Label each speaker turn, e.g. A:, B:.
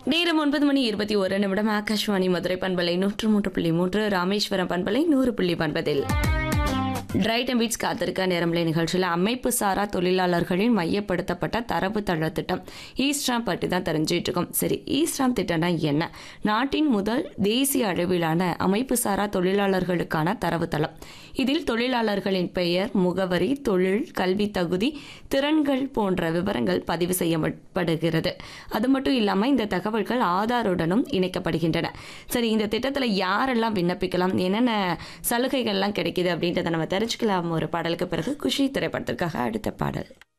A: நேரம் ஒன்பது மணி இருபத்தி ஒரு நிமிடம் ஆகாஷ்வாணி மதுரை பண்பலை நூற்று மூன்று புள்ளி மூன்று ராமேஸ்வரம் பண்பலை நூறு புள்ளி ஒன்பதில் ரைட் அண்ட் பீட்ஸ் காத்திருக்க நேரம்லை நிகழ்ச்சியில் அமைப்பு சாரா தொழிலாளர்களின் மையப்படுத்தப்பட்ட தரவு தள திட்டம் ஈஸ்ட்ராம் பற்றி தான் தெரிஞ்சுட்டு இருக்கோம் சரி ஈஸ்ட்ராம் திட்டம்னா என்ன நாட்டின் முதல் தேசிய அளவிலான அமைப்பு சாரா தொழிலாளர்களுக்கான தரவுத்தளம் இதில் தொழிலாளர்களின் பெயர் முகவரி தொழில் கல்வி தகுதி திறன்கள் போன்ற விவரங்கள் பதிவு செய்யப்படுகிறது அது மட்டும் இல்லாமல் இந்த தகவல்கள் ஆதாருடனும் இணைக்கப்படுகின்றன சரி இந்த திட்டத்தில் யாரெல்லாம் விண்ணப்பிக்கலாம் என்னென்ன சலுகைகள்லாம் கிடைக்குது அப்படின்றத நம்ம தெரிஞ்சுக்கலாம் ஒரு பாடலுக்கு பிறகு குஷி திரைப்படத்திற்காக அடுத்த பாடல்